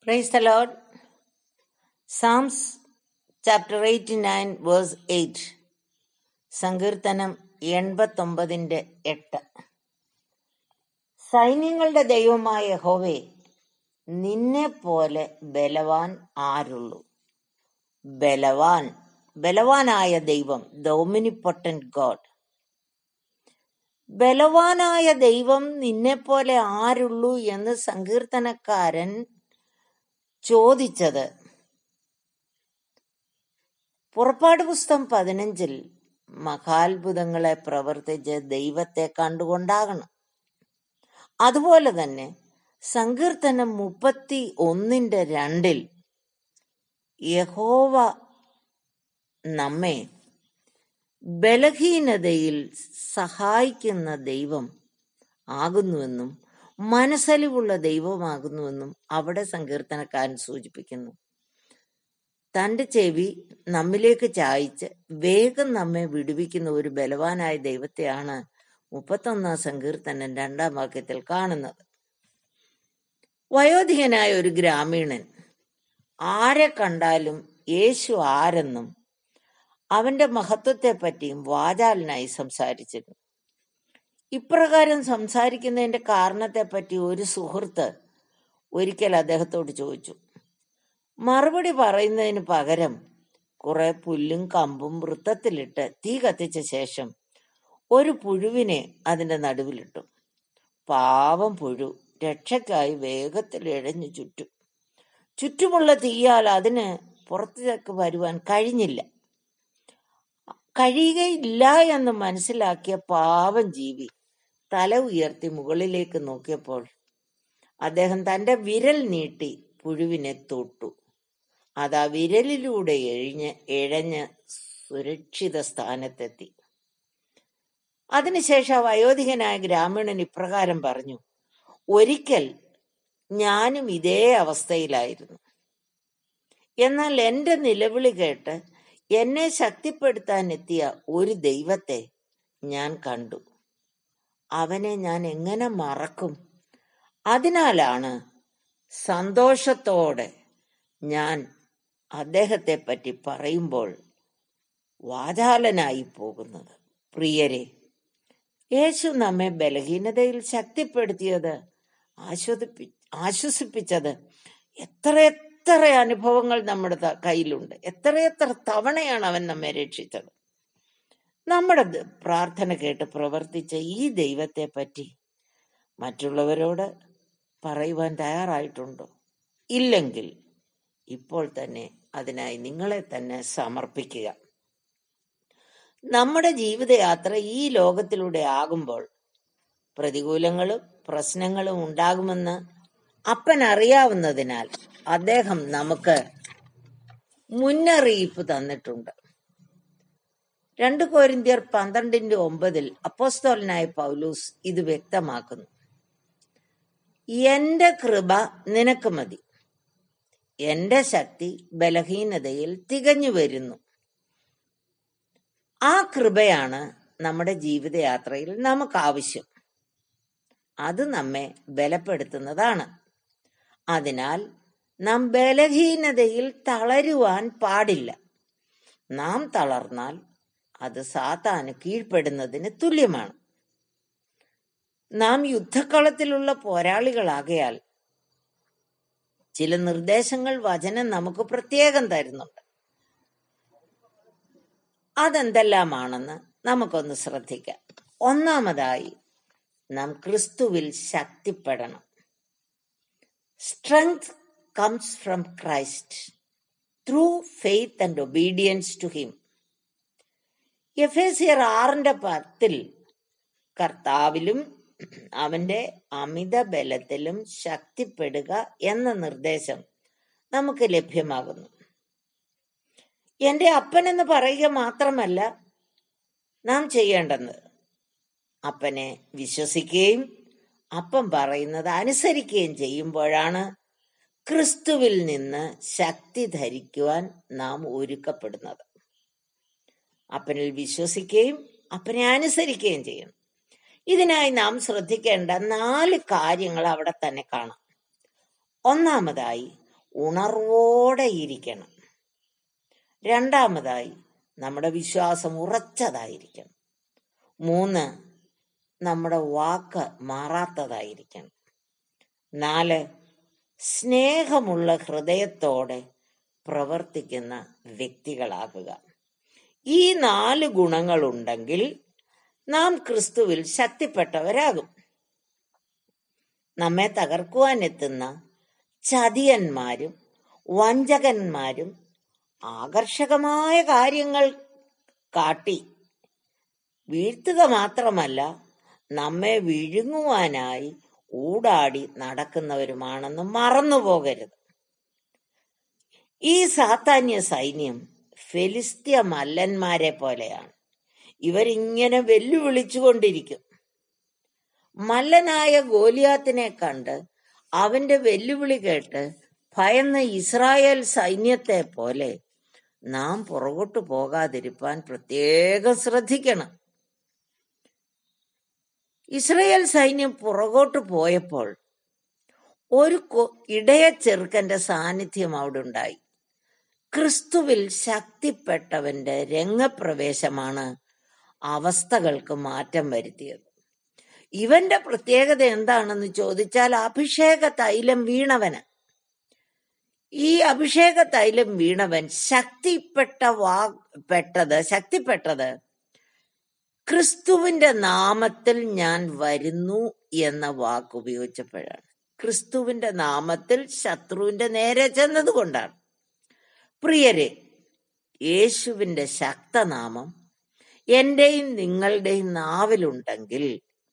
Praise the Lord. Psalms chapter 89 verse 8. സങ്കീർത്തനം എൺപത്തൊമ്പതിന്റെ എട്ട് സൈന്യങ്ങളുടെ ദൈവമായ യഹോവേ നിന്നെ പോലെ ബലവാൻ ആരുള്ളൂ ബലവാൻ ബലവാനായ ദൈവം ദോമിനിപ്പൊട്ടൻ ഗോഡ് ബലവാനായ ദൈവം നിന്നെപ്പോലെ ആരുള്ളൂ എന്ന് സങ്കീർത്തനക്കാരൻ ചോദിച്ചത് പുറപ്പാട് പുസ്തകം പതിനഞ്ചിൽ മഹാത്ഭുതങ്ങളെ പ്രവർത്തിച്ച് ദൈവത്തെ കണ്ടുകൊണ്ടാകണം അതുപോലെ തന്നെ സങ്കീർത്തനം മുപ്പത്തി ഒന്നിന്റെ രണ്ടിൽ യഹോവ നമ്മെ ബലഹീനതയിൽ സഹായിക്കുന്ന ദൈവം ആകുന്നുവെന്നും മനസ്സലിവുള്ള ദൈവമാകുന്നുവെന്നും അവിടെ സങ്കീർത്തനക്കാരൻ സൂചിപ്പിക്കുന്നു തന്റെ ചെവി നമ്മിലേക്ക് ചായ്ച്ച് വേഗം നമ്മെ വിടുവിക്കുന്ന ഒരു ബലവാനായ ദൈവത്തെയാണ് മുപ്പത്തൊന്നാം സങ്കീർത്തനം രണ്ടാം വാക്യത്തിൽ കാണുന്നത് വയോധികനായ ഒരു ഗ്രാമീണൻ ആരെ കണ്ടാലും യേശു ആരെന്നും അവന്റെ മഹത്വത്തെപ്പറ്റിയും വാചാലനായി സംസാരിച്ചിരുന്നു ഇപ്രകാരം സംസാരിക്കുന്നതിന്റെ കാരണത്തെപ്പറ്റി ഒരു സുഹൃത്ത് ഒരിക്കൽ അദ്ദേഹത്തോട് ചോദിച്ചു മറുപടി പറയുന്നതിന് പകരം കുറെ പുല്ലും കമ്പും വൃത്തത്തിലിട്ട് തീ കത്തിച്ച ശേഷം ഒരു പുഴുവിനെ അതിന്റെ നടുവിലിട്ടു പാവം പുഴു രക്ഷയ്ക്കായി വേഗത്തിൽ ഇഴഞ്ഞു ചുറ്റും ചുറ്റുമുള്ള തീയാൽ അതിന് പുറത്തേക്ക് വരുവാൻ കഴിഞ്ഞില്ല കഴിയുകയില്ല എന്ന് മനസ്സിലാക്കിയ പാവം ജീവി തല ഉയർത്തി മുകളിലേക്ക് നോക്കിയപ്പോൾ അദ്ദേഹം തന്റെ വിരൽ നീട്ടി പുഴുവിനെ തൊട്ടു അത് ആ വിരലിലൂടെ എഴിഞ്ഞ് ഇഴഞ്ഞ് സുരക്ഷിത സ്ഥാനത്തെത്തി അതിനുശേഷം ആ വയോധികനായ ഗ്രാമീണൻ ഇപ്രകാരം പറഞ്ഞു ഒരിക്കൽ ഞാനും ഇതേ അവസ്ഥയിലായിരുന്നു എന്നാൽ എന്റെ നിലവിളി കേട്ട് എന്നെ ശക്തിപ്പെടുത്താൻ എത്തിയ ഒരു ദൈവത്തെ ഞാൻ കണ്ടു അവനെ ഞാൻ എങ്ങനെ മറക്കും അതിനാലാണ് സന്തോഷത്തോടെ ഞാൻ അദ്ദേഹത്തെ പറ്റി പറയുമ്പോൾ വാചാലനായി പോകുന്നത് പ്രിയരെ യേശു നമ്മെ ബലഹീനതയിൽ ശക്തിപ്പെടുത്തിയത് ആശ്വസിപ്പി ആശ്വസിപ്പിച്ചത് എത്ര എത്ര അനുഭവങ്ങൾ നമ്മുടെ ത- കയ്യിലുണ്ട് എത്രയെത്ര തവണയാണ് അവൻ നമ്മെ രക്ഷിച്ചത് നമ്മുടെ ദ- പ്രാർത്ഥന കേട്ട് പ്രവർത്തിച്ച ഈ ദൈവത്തെ പറ്റി മറ്റുള്ളവരോട് പറയുവാൻ തയ്യാറായിട്ടുണ്ടോ ഇല്ലെങ്കിൽ ഇപ്പോൾ തന്നെ അതിനായി നിങ്ങളെ തന്നെ സമർപ്പിക്കുക നമ്മുടെ ജീവിതയാത്ര ഈ ലോകത്തിലൂടെ ആകുമ്പോൾ പ്രതികൂലങ്ങളും പ്രശ്നങ്ങളും ഉണ്ടാകുമെന്ന് അപ്പൻ അറിയാവുന്നതിനാൽ അദ്ദേഹം നമുക്ക് മുന്നറിയിപ്പ് തന്നിട്ടുണ്ട് രണ്ട് കോരിന്ത്യർ പന്ത്രണ്ടിന്റെ ഒമ്പതിൽ അപ്പോസ്തോലനായ പൗലൂസ് ഇത് വ്യക്തമാക്കുന്നു എന്റെ കൃപ നിനക്ക് മതി എന്റെ ശക്തി ബലഹീനതയിൽ തികഞ്ഞു വരുന്നു ആ കൃപയാണ് നമ്മുടെ ജീവിതയാത്രയിൽ നമുക്ക് ആവശ്യം അത് നമ്മെ ബലപ്പെടുത്തുന്നതാണ് അതിനാൽ നാം ബലഹീനതയിൽ തളരുവാൻ പാടില്ല നാം തളർന്നാൽ അത് സാത്താന് കീഴ്പ്പെടുന്നതിന് തുല്യമാണ് നാം യുദ്ധക്കളത്തിലുള്ള പോരാളികളാകയാൽ ചില നിർദ്ദേശങ്ങൾ വചനം നമുക്ക് പ്രത്യേകം തരുന്നുണ്ട് അതെന്തെല്ലാമാണെന്ന് നമുക്കൊന്ന് ശ്രദ്ധിക്കാം ഒന്നാമതായി നാം ക്രിസ്തുവിൽ ശക്തിപ്പെടണം strength comes from Christ through faith and obedience to him Ephesians ആറിന്റെ പത്തിൽ കർത്താവിലും അവന്റെ അമിത ബലത്തിലും ശക്തിപ്പെടുക എന്ന നിർദ്ദേശം നമുക്ക് ലഭ്യമാകുന്നു എന്റെ അപ്പൻ എന്ന് പറയുക മാത്രമല്ല നാം ചെയ്യേണ്ടത് അപ്പനെ വിശ്വസിക്കുകയും അപ്പൻ പറയുന്നത് അനുസരിക്കുകയും ചെയ്യുമ്പോഴാണ് ക്രിസ്തുവിൽ നിന്ന് ശക്തി ധരിക്കുവാൻ നാം ഒരുക്കപ്പെടുന്നത് അപ്പനിൽ വിശ്വസിക്കുകയും അപ്പനെ അനുസരിക്കുകയും ചെയ്യണം ഇതിനായി നാം ശ്രദ്ധിക്കേണ്ട നാല് കാര്യങ്ങൾ അവിടെ തന്നെ കാണാം ഒന്നാമതായി ഉണർവോടെ ഇരിക്കണം രണ്ടാമതായി നമ്മുടെ വിശ്വാസം ഉറച്ചതായിരിക്കണം മൂന്ന് നമ്മുടെ വാക്ക് മാറാത്തതായിരിക്കണം നാല് സ്നേഹമുള്ള ഹൃദയത്തോടെ പ്രവർത്തിക്കുന്ന വ്യക്തികളാകുക ഈ നാല് ഗുണങ്ങളുണ്ടെങ്കിൽ നാം ക്രിസ്തുവിൽ ശക്തിപ്പെട്ടവരാകും നമ്മെ തകർക്കുവാനെത്തുന്ന ചതിയന്മാരും വഞ്ചകന്മാരും ആകർഷകമായ കാര്യങ്ങൾ കാട്ടി വീഴ്ത്തുക മാത്രമല്ല നമ്മെ വിഴുങ്ങുവാനായി ഊടാടി നടക്കുന്നവരുമാണെന്ന് മറന്നു പോകരുത് ഈ സാത്താന്യ സൈന്യം ഫെലിസ്ത്യ മല്ലന്മാരെ പോലെയാണ് ഇവരിങ്ങനെ വെല്ലുവിളിച്ചുകൊണ്ടിരിക്കും മല്ലനായ ഗോലിയാത്തിനെ കണ്ട് അവന്റെ വെല്ലുവിളി കേട്ട് ഭയന്ന ഇസ്രായേൽ സൈന്യത്തെ പോലെ നാം പുറകോട്ട് പോകാതിരിപ്പാൻ പ്രത്യേകം ശ്രദ്ധിക്കണം ഇസ്രയേൽ സൈന്യം പുറകോട്ട് പോയപ്പോൾ ഒരു കൊ- ഇടയ ചെറുക്കന്റെ സാന്നിധ്യം അവിടെ ഉണ്ടായി ക്രിസ്തുവിൽ ശക്തിപ്പെട്ടവന്റെ രംഗപ്രവേശമാണ് അവസ്ഥകൾക്ക് മാറ്റം വരുത്തിയത് ഇവന്റെ പ്രത്യേകത എന്താണെന്ന് ചോദിച്ചാൽ അഭിഷേക തൈലം വീണവന് ഈ അഭിഷേക തൈലം വീണവൻ ശക്തിപ്പെട്ട വാ പെട്ടത് ശക്തിപ്പെട്ടത് ക്രിസ്തുവിന്റെ നാമത്തിൽ ഞാൻ വരുന്നു എന്ന വാക്ക് ഉപയോഗിച്ചപ്പോഴാണ് ക്രിസ്തുവിന്റെ നാമത്തിൽ ശത്രുവിന്റെ നേരെ ചെന്നതുകൊണ്ടാണ് പ്രിയരെ യേശുവിന്റെ ശക്തനാമം എന്റെയും നിങ്ങളുടെയും നാവിലുണ്ടെങ്കിൽ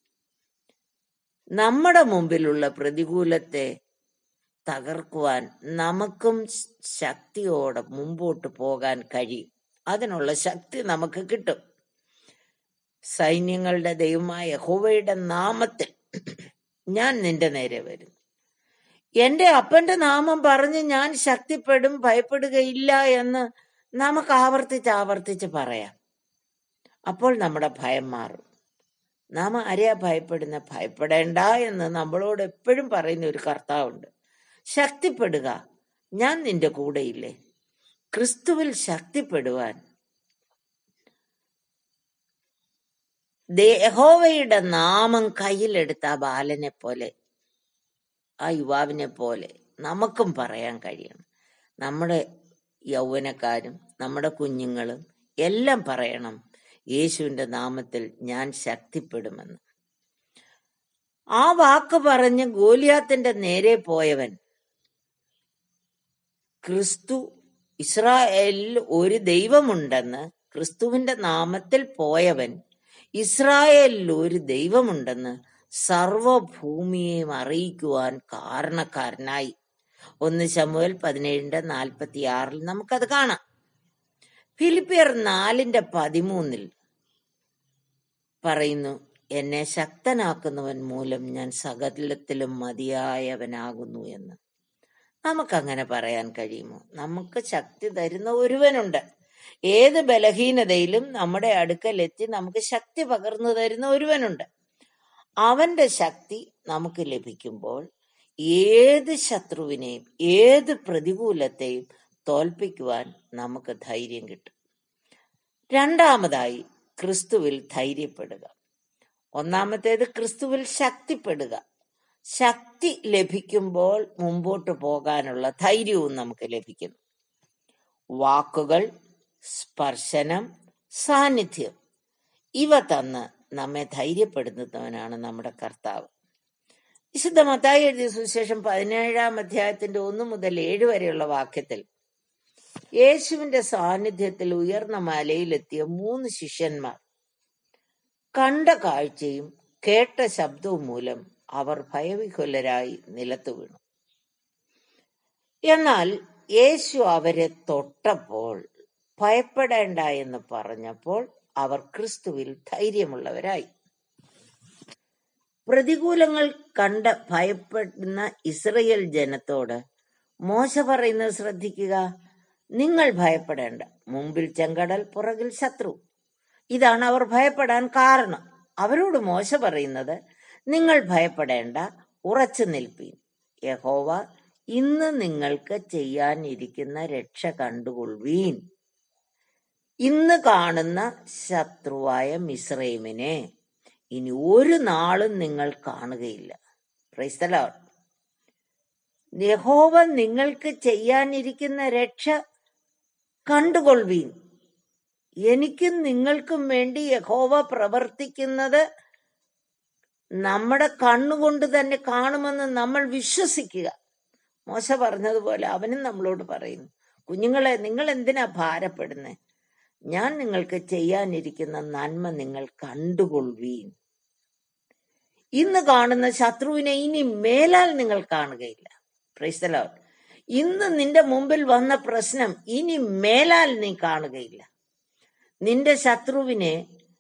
നമ്മുടെ മുമ്പിലുള്ള പ്രതികൂലത്തെ തകർക്കുവാൻ നമുക്കും ശക്തിയോടെ മുമ്പോട്ട് പോകാൻ കഴിയും അതിനുള്ള ശക്തി നമുക്ക് കിട്ടും സൈന്യങ്ങളുടെ ദൈവമായ യഹോവയുടെ നാമത്തിൽ ഞാൻ നിന്റെ നേരെ വരുന്നു എന്റെ അപ്പന്റെ നാമം പറഞ്ഞ് ഞാൻ ശക്തിപ്പെടും ഭയപ്പെടുകയില്ല എന്ന് നമുക്ക് ആവർത്തിച്ച് ആവർത്തിച്ച് പറയാം അപ്പോൾ നമ്മുടെ ഭയം മാറും നാം ആരെയാ ഭയപ്പെടുന്ന ഭയപ്പെടേണ്ട എന്ന് നമ്മളോട് എപ്പോഴും പറയുന്ന ഒരു കർത്താവുണ്ട് ശക്തിപ്പെടുക ഞാൻ നിന്റെ കൂടെയില്ലേ ക്രിസ്തുവിൽ ശക്തിപ്പെടുവാൻ ദേഹോവയുടെ നാമം കയ്യിലെടുത്ത ആ ബാലനെ പോലെ ആ യുവാവിനെ പോലെ നമുക്കും പറയാൻ കഴിയണം നമ്മുടെ യൗവനക്കാരും നമ്മുടെ കുഞ്ഞുങ്ങളും എല്ലാം പറയണം യേശുവിന്റെ നാമത്തിൽ ഞാൻ ശക്തിപ്പെടുമെന്ന് ആ വാക്ക് പറഞ്ഞ് ഗോലിയാത്തിന്റെ നേരെ പോയവൻ ക്രിസ്തു ഇസ്രായേലിൽ ഒരു ദൈവമുണ്ടെന്ന് ക്രിസ്തുവിന്റെ നാമത്തിൽ പോയവൻ ഇസ്രായേലിൽ ഒരു ദൈവമുണ്ടെന്ന് സർവഭൂമിയെയും അറിയിക്കുവാൻ കാരണക്കാരനായി ഒന്ന് ശമുവൽ പതിനേഴിന്റെ നാൽപ്പത്തി ആറിൽ നമുക്കത് കാണാം ഫിലിപ്പിയർ നാലിന്റെ പതിമൂന്നിൽ പറയുന്നു എന്നെ ശക്തനാക്കുന്നവൻ മൂലം ഞാൻ സകലത്തിലും മതിയായവനാകുന്നു എന്ന് നമുക്കങ്ങനെ പറയാൻ കഴിയുമോ നമുക്ക് ശക്തി തരുന്ന ഒരുവനുണ്ട് ഏത് ബലഹീനതയിലും നമ്മുടെ അടുക്കലെത്തി നമുക്ക് ശക്തി പകർന്നു തരുന്ന ഒരുവനുണ്ട് അവന്റെ ശക്തി നമുക്ക് ലഭിക്കുമ്പോൾ ഏത് ശത്രുവിനെയും ഏത് പ്രതികൂലത്തെയും തോൽപ്പിക്കുവാൻ നമുക്ക് ധൈര്യം കിട്ടും രണ്ടാമതായി ക്രിസ്തുവിൽ ധൈര്യപ്പെടുക ഒന്നാമത്തേത് ക്രിസ്തുവിൽ ശക്തിപ്പെടുക ശക്തി ലഭിക്കുമ്പോൾ മുമ്പോട്ട് പോകാനുള്ള ധൈര്യവും നമുക്ക് ലഭിക്കുന്നു വാക്കുകൾ സ്പർശനം സാന്നിധ്യം ഇവ തന്ന് നമ്മെ ധൈര്യപ്പെടുത്തുന്നവനാണ് നമ്മുടെ കർത്താവ് വിശുദ്ധ മത്തായി എഴുതിയ സുവിശേഷം പതിനേഴാം അധ്യായത്തിന്റെ ഒന്ന് മുതൽ ഏഴ് വരെയുള്ള വാക്യത്തിൽ യേശുവിന്റെ സാന്നിധ്യത്തിൽ ഉയർന്ന മലയിലെത്തിയ മൂന്ന് ശിഷ്യന്മാർ കണ്ട കാഴ്ചയും കേട്ട ശബ്ദവും മൂലം അവർ ഭയവിഹുലരായി നിലത്തു വീണു എന്നാൽ യേശു അവരെ തൊട്ടപ്പോൾ ഭയപ്പെടേണ്ട എന്ന് പറഞ്ഞപ്പോൾ അവർ ക്രിസ്തുവിൽ ധൈര്യമുള്ളവരായി പ്രതികൂലങ്ങൾ കണ്ട് ഭയപ്പെടുന്ന ഇസ്രയേൽ ജനത്തോട് മോശ പറയുന്നത് ശ്രദ്ധിക്കുക നിങ്ങൾ ഭയപ്പെടേണ്ട മുമ്പിൽ ചെങ്കടൽ പുറകിൽ ശത്രു ഇതാണ് അവർ ഭയപ്പെടാൻ കാരണം അവരോട് മോശ പറയുന്നത് നിങ്ങൾ ഭയപ്പെടേണ്ട ഉറച്ചു നിൽപ്പീൻ യഹോവ ഇന്ന് നിങ്ങൾക്ക് ചെയ്യാനിരിക്കുന്ന രക്ഷ കണ്ടുകൊള്ളുവീൻ ഇന്ന് കാണുന്ന ശത്രുവായ മിസ്രൈമിനെ ഇനി ഒരു നാളും നിങ്ങൾ കാണുകയില്ല പ്രൈസ് ദ ലോർഡ് യഹോവ നിങ്ങൾക്ക് ചെയ്യാനിരിക്കുന്ന രക്ഷ കണ്ടുകൊള്ളുവീൻ എനിക്കും നിങ്ങൾക്കും വേണ്ടി യഹോവ പ്രവർത്തിക്കുന്നത് നമ്മുടെ കണ്ണുകൊണ്ട് തന്നെ കാണുമെന്ന് നമ്മൾ വിശ്വസിക്കുക മോശ പറഞ്ഞതുപോലെ അവനും നമ്മളോട് പറയുന്നു കുഞ്ഞുങ്ങളെ നിങ്ങൾ എന്തിനാ ഭാരപ്പെടുന്നേ ഞാൻ നിങ്ങൾക്ക് ചെയ്യാനിരിക്കുന്ന നന്മ നിങ്ങൾ കണ്ടുകൊള്ളുവീൻ ഇന്ന് കാണുന്ന ശത്രുവിനെ ഇനി മേലാൽ നിങ്ങൾ കാണുകയില്ല പ്രൈസ് ദ ലോർഡ് ഇന്ന് നിന്റെ മുമ്പിൽ വന്ന പ്രശ്നം ഇനി മേലാൽ നീ കാണുകയില്ല നിന്റെ ശത്രുവിനെ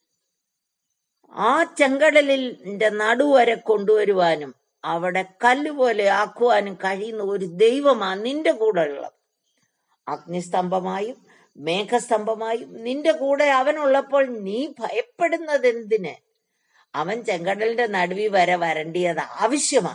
ആ ചെങ്കടലിന്റെ നടുവരെ കൊണ്ടുവരുവാനും അവിടെ കല്ലുപോലെ ആക്കുവാനും കഴിയുന്ന ഒരു ദൈവമാ നിന്റെ കൂടെ ഉള്ളത് അഗ്നിസ്തംഭമായും മേഘസ്തംഭമായും നിന്റെ കൂടെ അവനുള്ളപ്പോൾ നീ ഭയപ്പെടുന്നത് എന്തിന് അവൻ ചെങ്കടലിന്റെ നടുവി വരെ വരേണ്ടിയത് ആവശ്യമാ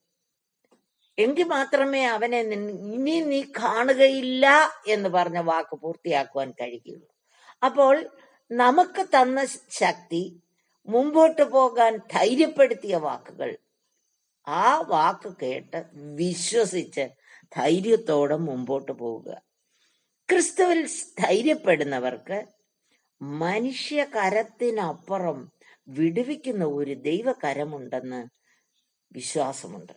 എങ്കിൽ മാത്രമേ അവനെ നിൻ- ഇനി നീ കാണുകയില്ല എന്ന് പറഞ്ഞ വാക്ക് പൂർത്തിയാക്കുവാൻ കഴിയുകയുള്ളൂ അപ്പോൾ നമുക്ക് തന്ന ശക്തി മുമ്പോട്ട് പോകാൻ ധൈര്യപ്പെടുത്തിയ വാക്കുകൾ ആ വാക്ക് കേട്ട് വിശ്വസിച്ച് ധൈര്യത്തോടെ മുമ്പോട്ട് പോവുക ക്രിസ്തുവിൽ ധൈര്യപ്പെടുന്നവർക്ക് മനുഷ്യ കരത്തിനപ്പുറം വിടുവിക്കുന്ന ഒരു ദൈവകരമുണ്ടെന്ന് വിശ്വാസമുണ്ട്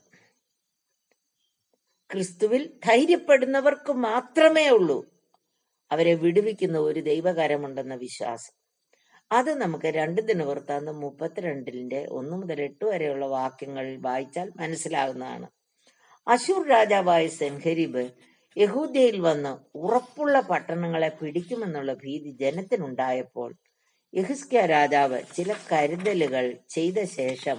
ക്രിസ്തുവിൽ ധൈര്യപ്പെടുന്നവർക്ക് മാത്രമേ ഉള്ളൂ അവരെ വിടുവിക്കുന്ന ഒരു ദൈവകരമുണ്ടെന്ന വിശ്വാസം അത് നമുക്ക് രണ്ട് ദിനവൃത്താന്തം മുപ്പത്തിരണ്ടിന്റെ ഒന്ന് മുതൽ എട്ട് വരെയുള്ള വാക്യങ്ങൾ വായിച്ചാൽ മനസ്സിലാകുന്നതാണ് അശൂർ രാജാവായ സെൻഹരീബ് യഹൂദ്യയിൽ വന്ന് ഉറപ്പുള്ള പട്ടണങ്ങളെ പിടിക്കുമെന്നുള്ള ഭീതി ജനത്തിനുണ്ടായപ്പോൾ യഹിസ്ക്യ രാജാവ് ചില കരുതലുകൾ ചെയ്ത ശേഷം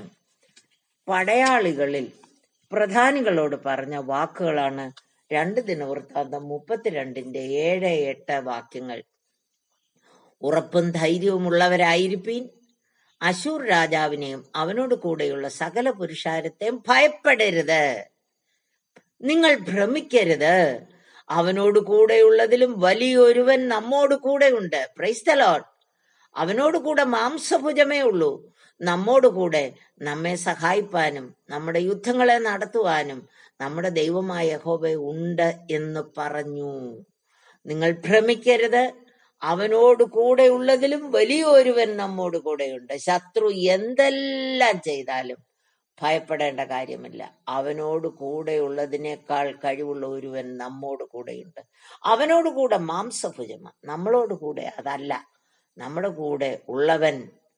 പടയാളികളിൽ പ്രധാനികളോട് പറഞ്ഞ വാക്കുകളാണ് രണ്ട് ദിനവൃത്താന്തം മുപ്പത്തിരണ്ടിന്റെ ഏഴ് എട്ട് വാക്യങ്ങൾ ഉറപ്പും ധൈര്യവുമുള്ളവരായിരിപ്പീൻ അശൂർ രാജാവിനെയും അവനോട് കൂടെയുള്ള സകല പുരുഷാരത്തെയും ഭയപ്പെടരുത് നിങ്ങൾ ഭ്രമിക്കരുത് അവനോട് കൂടെയുള്ളതിലും വലിയൊരുവൻ നമ്മോട് കൂടെയുണ്ട് പ്രൈസ് ദ ലോർഡ് അവനോട് കൂടെ മാംസഭുജമേ ഉള്ളൂ നമ്മോട് കൂടെ നമ്മെ സഹായിപ്പാനും നമ്മുടെ യുദ്ധങ്ങളെ നടത്തുവാനും നമ്മുടെ ദൈവമായ യഹോവ ഉണ്ട് എന്ന് പറഞ്ഞു നിങ്ങൾ ഭ്രമിക്കരുത് അവനോട് കൂടെ ഉള്ളതിലും വലിയൊരുവൻ നമ്മോട് കൂടെയുണ്ട് ശത്രു എന്തെല്ലാം ചെയ്താലും ഭയപ്പെടേണ്ട കാര്യമില്ല അവനോട് കൂടെയുള്ളതിനേക്കാൾ കഴിവുള്ള ഒരുവൻ നമ്മോട് കൂടെയുണ്ട് അവനോട് കൂടെ മാംസഭുജമ നമ്മളോട് കൂടെ അതല്ല നമ്മുടെ കൂടെ ഉള്ളവൻ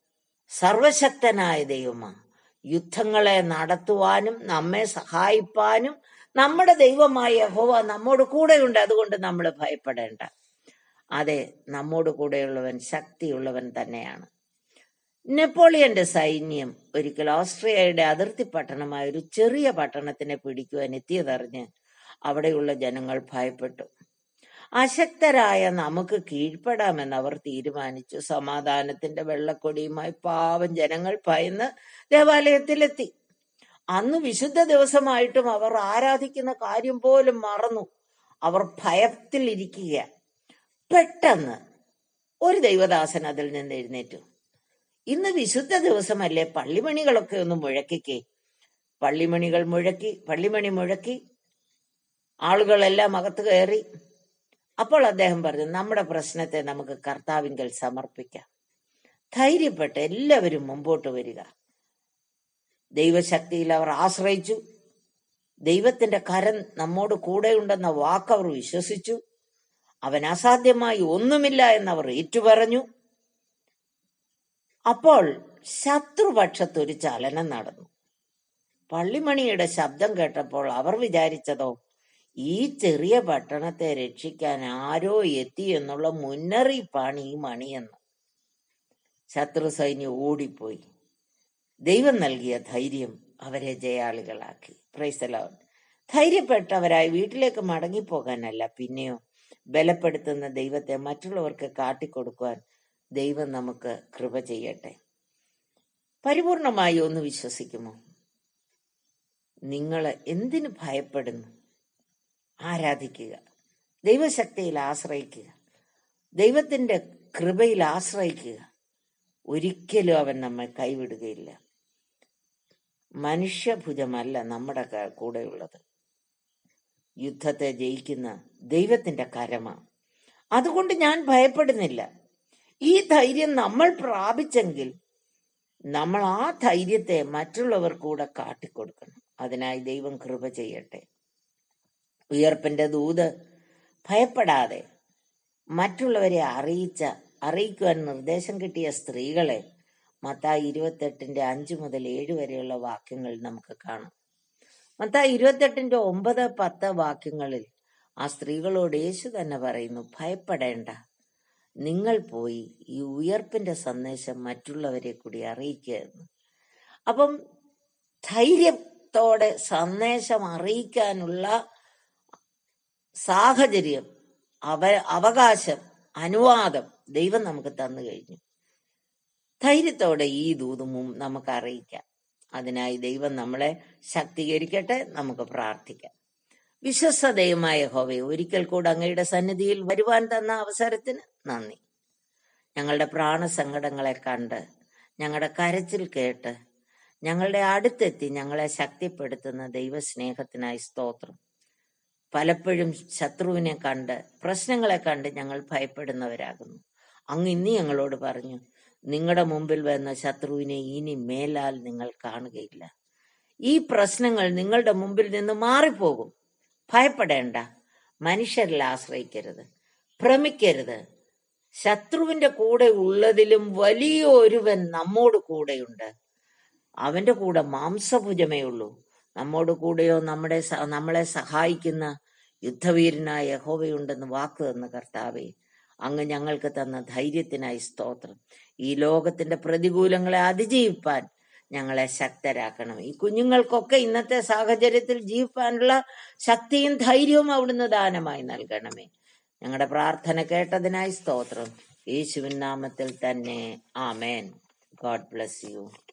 സർവശക്തനായ ദൈവമാ യുദ്ധങ്ങളെ നടത്തുവാനും നമ്മെ സഹായിപ്പാനും നമ്മുടെ ദൈവമായ യഹോവ നമ്മോട് കൂടെയുണ്ട് അതുകൊണ്ട് നമ്മൾ ഭയപ്പെടേണ്ട അതെ നമ്മോട് കൂടെയുള്ളവൻ ശക്തിയുള്ളവൻ തന്നെയാണ് നെപ്പോളിയന്റെ സൈന്യം ഒരിക്കൽ ഓസ്ട്രിയയുടെ അതിർത്തി പട്ടണമായ ഒരു ചെറിയ പട്ടണത്തിനെ പിടിക്കുവാൻ എത്തിയതറിഞ്ഞ് അവിടെയുള്ള ജനങ്ങൾ ഭയപ്പെട്ടു അശക്തരായ നമുക്ക് കീഴ്പ്പെടാമെന്ന് അവർ തീരുമാനിച്ചു സമാധാനത്തിന്റെ വെള്ളക്കൊടിയുമായി പാവം ജനങ്ങൾ ഭയന്ന് ദേവാലയത്തിലെത്തി അന്ന് വിശുദ്ധ ദിവസമായിട്ടും അവർ ആരാധിക്കുന്ന കാര്യം പോലും മറന്നു അവർ ഭയത്തിൽ ഇരിക്കുക പെട്ടെന്ന് ഒരു ദൈവദാസൻ അതിൽ നിന്ന് എഴുന്നേറ്റു ഇന്ന് വിശുദ്ധ ദിവസമല്ലേ പള്ളിമണികളൊക്കെ ഒന്ന് മുഴക്കിക്കേ പള്ളിമണികൾ മുഴക്കി പള്ളിമണി മുഴക്കി ആളുകളെല്ലാം അകത്ത് കയറി അപ്പോൾ അദ്ദേഹം പറഞ്ഞു നമ്മുടെ പ്രശ്നത്തെ നമുക്ക് കർത്താവിങ്കൽ സമർപ്പിക്കാം ധൈര്യപ്പെട്ട് എല്ലാവരും മുമ്പോട്ട് വരിക ദൈവശക്തിയിൽ അവർ ആശ്രയിച്ചു ദൈവത്തിന്റെ കരം നമ്മോട് കൂടെയുണ്ടെന്ന വാക്ക് അവർ വിശ്വസിച്ചു അവൻ അസാധ്യമായി ഒന്നുമില്ല എന്നവർ ഏറ്റുപറഞ്ഞു അപ്പോൾ ശത്രുപക്ഷത്തൊരു ചലനം നടന്നു പള്ളിമണിയുടെ ശബ്ദം കേട്ടപ്പോൾ അവർ വിചാരിച്ചതോ ഈ ചെറിയ പട്ടണത്തെ രക്ഷിക്കാൻ ആരോ എത്തി എന്നുള്ള മുന്നറിയിപ്പാണ് ഈ മണിയെന്ന് ശത്രു സൈന്യം ഓടിപ്പോയി ദൈവം നൽകിയ ധൈര്യം അവരെ ജയാളികളാക്കി പ്രൈസലോൺ ധൈര്യപ്പെട്ടവരായി വീട്ടിലേക്ക് മടങ്ങിപ്പോകാനല്ല പിന്നെയോ ബലപ്പെടുത്തുന്ന ദൈവത്തെ മറ്റുള്ളവർക്ക് കാട്ടിക്കൊടുക്കുവാൻ ദൈവം നമുക്ക് കൃപ ചെയ്യട്ടെ പരിപൂർണമായി ഒന്ന് വിശ്വസിക്കുമോ നിങ്ങൾ എന്തിനു ഭയപ്പെടുന്നു ആരാധിക്കുക ദൈവശക്തിയിൽ ആശ്രയിക്കുക ദൈവത്തിന്റെ കൃപയിൽ ആശ്രയിക്കുക ഒരിക്കലും അവൻ നമ്മെ കൈവിടുകയില്ല മനുഷ്യഭുജമല്ല നമ്മുടെ ക- കൂടെയുള്ളത് യുദ്ധത്തെ ജയിക്കുന്ന ദൈവത്തിന്റെ കരമാണ് അതുകൊണ്ട് ഞാൻ ഭയപ്പെടുന്നില്ല ഈ ധൈര്യം നമ്മൾ പ്രാപിച്ചെങ്കിൽ നമ്മൾ ആ ധൈര്യത്തെ മറ്റുള്ളവർ കൂടെ കാട്ടിക്കൊടുക്കണം അതിനായി ദൈവം കൃപ ചെയ്യട്ടെ ഉയർപ്പിന്റെ ദൂത് ഭയപ്പെടാതെ മറ്റുള്ളവരെ അറിയിച്ച അറിയിക്കുവാൻ നിർദ്ദേശം കിട്ടിയ സ്ത്രീകളെ മത്തായി ഇരുപത്തെട്ടിന്റെ അഞ്ചു മുതൽ ഏഴ് വരെയുള്ള വാക്യങ്ങൾ നമുക്ക് കാണാം മത്തായി ഇരുപത്തെട്ടിന്റെ ഒമ്പത് പത്ത് വാക്യങ്ങളിൽ ആ സ്ത്രീകളോട് യേശു തന്നെ പറയുന്നു ഭയപ്പെടേണ്ട നിങ്ങൾ പോയി ഈ ഉയർപ്പിന്റെ സന്ദേശം മറ്റുള്ളവരെ കൂടി അറിയിക്കുക എന്ന് അപ്പം ധൈര്യത്തോടെ സന്ദേശം അറിയിക്കാനുള്ള സാഹചര്യം അവ അവകാശം അനുവാദം ദൈവം നമുക്ക് തന്നു കഴിഞ്ഞു ധൈര്യത്തോടെ ഈ ദൂതും നമുക്ക് അറിയിക്കാം അതിനായി ദൈവം നമ്മളെ ശക്തീകരിക്കട്ടെ നമുക്ക് പ്രാർത്ഥിക്കാം വിശ്വസതയുമായ ഹോവെ ഒരിക്കൽ കൂടെ അങ്ങയുടെ സന്നിധിയിൽ വരുവാൻ തന്ന അവസരത്തിന് നന്ദി ഞങ്ങളുടെ പ്രാണസങ്കടങ്ങളെ കണ്ട് ഞങ്ങളുടെ കരച്ചിൽ കേട്ട് ഞങ്ങളുടെ അടുത്തെത്തി ഞങ്ങളെ ശക്തിപ്പെടുത്തുന്ന ദൈവസ്നേഹത്തിനായി സ്തോത്രം പലപ്പോഴും ശത്രുവിനെ കണ്ട് പ്രശ്നങ്ങളെ കണ്ട് ഞങ്ങൾ ഭയപ്പെടുന്നവരാകുന്നു അങ്ങ് ഇനി ഞങ്ങളോട് പറഞ്ഞു നിങ്ങളുടെ മുമ്പിൽ വന്ന ശത്രുവിനെ ഇനി മേലാൽ നിങ്ങൾ കാണുകയില്ല ഈ പ്രശ്നങ്ങൾ നിങ്ങളുടെ മുമ്പിൽ നിന്ന് മാറിപ്പോകും ഭയപ്പെടേണ്ട മനുഷ്യരിൽ ആശ്രയിക്കരുത് ഭ്രമിക്കരുത് ശത്രുവിന്റെ കൂടെ ഉള്ളതിലും വലിയ ഒരുവൻ നമ്മോട് കൂടെയുണ്ട് അവന്റെ കൂടെ മാംസഭുജമേ ഉള്ളൂ നമ്മോട് കൂടെയോ നമ്മുടെ സ- നമ്മളെ സഹായിക്കുന്ന യുദ്ധവീരനായ യഹോവയുണ്ടെന്ന് വാക്ക് തന്ന കർത്താവെ അങ്ങ് ഞങ്ങൾക്ക് തന്ന ധൈര്യത്തിനായി സ്തോത്രം ഈ ലോകത്തിന്റെ പ്രതികൂലങ്ങളെ അതിജീവിപ്പാൻ ഞങ്ങളെ ശക്തരാക്കണം ഈ കുഞ്ഞുങ്ങൾക്കൊക്കെ ഇന്നത്തെ സാഹചര്യത്തിൽ ജീവിപ്പാനുള്ള ശക്തിയും ധൈര്യവും അവിടുന്ന് ദാനമായി നൽകണമേ ഞങ്ങളുടെ പ്രാർത്ഥന കേട്ടതിനായി സ്തോത്രം യേശുവിൻ നാമത്തിൽ തന്നെ ആമേൻ ഗോഡ് ബ്ലസ് യു